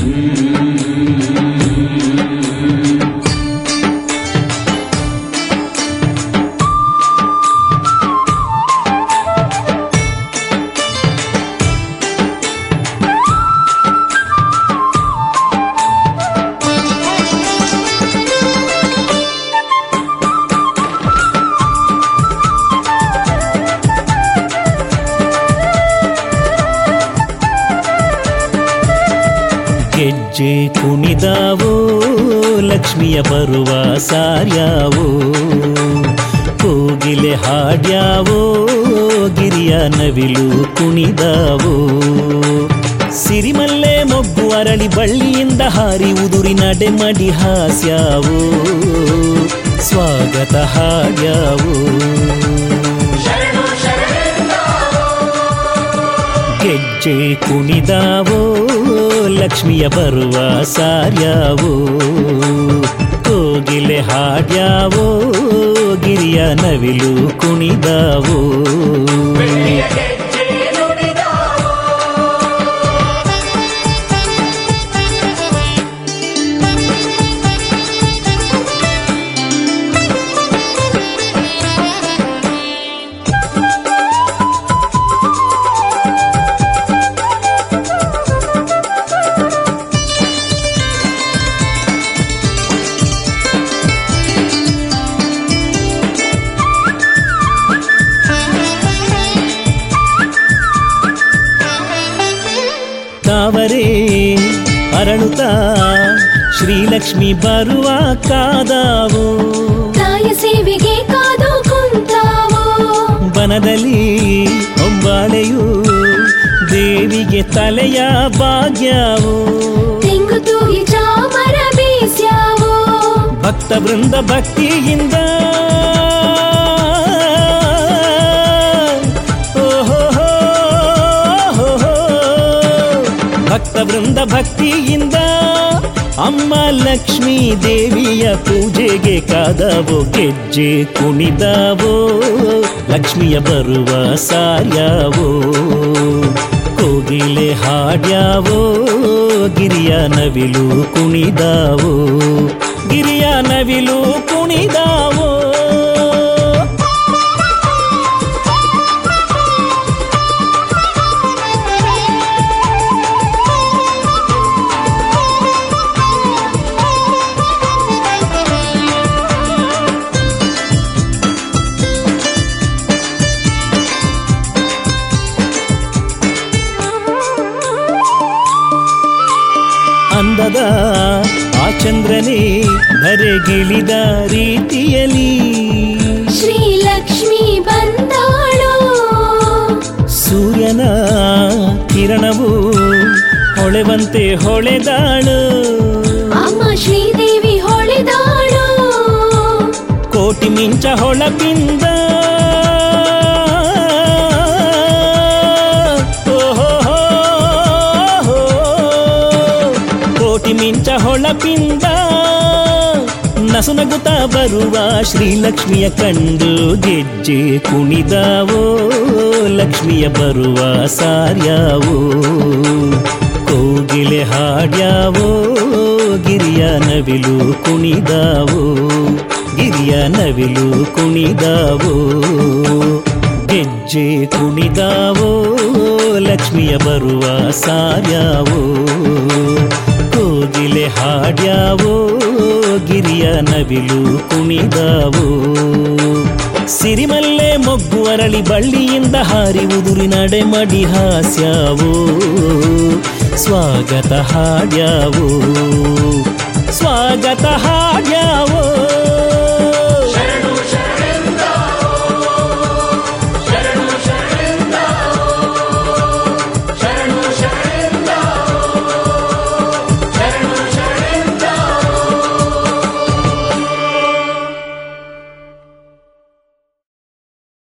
ಗೆಜ್ಜೆ ಕುಣಿದಾವೋ ಲಕ್ಷ್ಮಿಯ ಬರುವ ಸಾರ್ಯಾವೋ ಕೋಗಿಲೆ ಹಾಡ್ಯಾವೋ ಗಿರಿಯ ನವಿಲು ಕುಣಿದಾವೋ ಸಿರಿಮಲ್ಲೆ ಮೊಗ್ಗು ಅರಳಿ ಬಳ್ಳಿಯಿಂದ ಹಾರಿ ಉದುರಿ ನಡೆ ಮಡಿ ಹಾಸ್ಯಾವೋ ಸ್ವಾಗತ ಹಾಡ್ಯಾವೋ ಗೆಜ್ಜೆ ಕುಣಿದಾವೋ ಲಕ್ಷ್ಮಿಯ ಬರುವ ಸಾರ್ಯಾವೋ ಕೋಗಿಲೆ ಹಾಡ್ಯಾವೋ ಗಿರಿಯ ನವಿಲು ಕುಣಿದಾವೋ ತಾವರೇ ಅರಳುತ್ತಾ ಶ್ರೀಲಕ್ಷ್ಮಿ ಬರುವ ಕಾದಾವೋ ತಾಯ ಸೇವೆಗೆ ಕಾದು ಕುಂತಾವೋ ಬನದಲ್ಲಿ ಹೊಂಬಾಳೆಯು ದೇವಿಗೆ ತಲೆಯ ಭಾಗ್ಯಾವೋ ತೆಂಗು ತೂಗಿ ಚಾಮರ ಬೀಸ್ಯಾವೋ ಭಕ್ತ ವೃಂದ ಭಕ್ತಿಯಿಂದ ಓಹೋ ಭಕ್ತ ವೃಂದ ಭಕ್ತಿಯಿಂದ ಅಮ್ಮ ಲಕ್ಷ್ಮೀ ದೇವಿಯ ಪೂಜೆಗೆ ಕಾದವೋ ಗೆಜ್ಜೆ ಕುಣಿದಾವೋ ಲಕ್ಷ್ಮಿಯ ಬರುವ ಸಾರ್ಯಾವೋ ಕೋಗಿಲೆ ಹಾಡ್ಯಾವೋ ಗಿರಿಯ ನವಿಲು ಕುಣಿದಾವೋ ಗಿರಿಯ ನವಿಲು ಕುಣಿದಾವೋ ಅಂದದ ಆ ಚಂದ್ರನೇ ಧರೆಗಿಳಿದ ರೀತಿಯಲಿ ಶ್ರೀ ಲಕ್ಷ್ಮಿ ಬಂದಾಳೋ ಸೂರ್ಯನ ಕಿರಣವು ಹೊಳೆವಂತೆ ಹೊಳೆದಾಳು ಅಮ್ಮ ಶ್ರೀದೇವಿ ಹೊಳೆದಾಳೋ ಕೋಟಿ ಮಿಂಚ ಹೊಳಪಿಂದ ಓಹೋ ಕೋಟಿ ಮಿಂಚ ಹೊಳಪಿಂದ ನಸುನಗುತ್ತ ಬರುವ ಶ್ರೀಲಕ್ಷ್ಮಿಯ ಕಂಡು ಗೆಜ್ಜೆ ಕುಣಿದಾವೋ ಲಕ್ಷ್ಮಿಯ ಬರುವ ಸಾರ್ಯಾವೋ ಕೋಗಿಲೆ ಹಾಡ್ಯಾವೋ ಗಿರಿಯ ನವಿಲು ಕುಣಿದಾವೋ ಗಿರಿಯ ನವಿಲು ಕುಣಿದಾವೋ ಗೆಜ್ಜೆ ಕುಣಿದಾವೋ ಲಕ್ಷ್ಮಿಯ ಬರುವ ಸಾರ್ಯಾವೋ ಕೋಗಿಲೆ ಹಾಡ್ಯಾವೋ ಗಿರಿಯ ನವಿಲು ಕುಣಿದಾವೋ ಸಿರಿಮಲ್ಲೆ ಮೊಗ್ಗು ಅರಳಿ ಬಳ್ಳಿಯಿಂದ ಹಾರಿ ಉದುರಿ ನಡೆ ಮಡಿ ಹಾಸ್ಯಾವೋ ಸ್ವಾಗತ ಹಾಡ್ಯಾವೋ ಸ್ವಾಗತ ಹಾಡ್ಯಾವೋ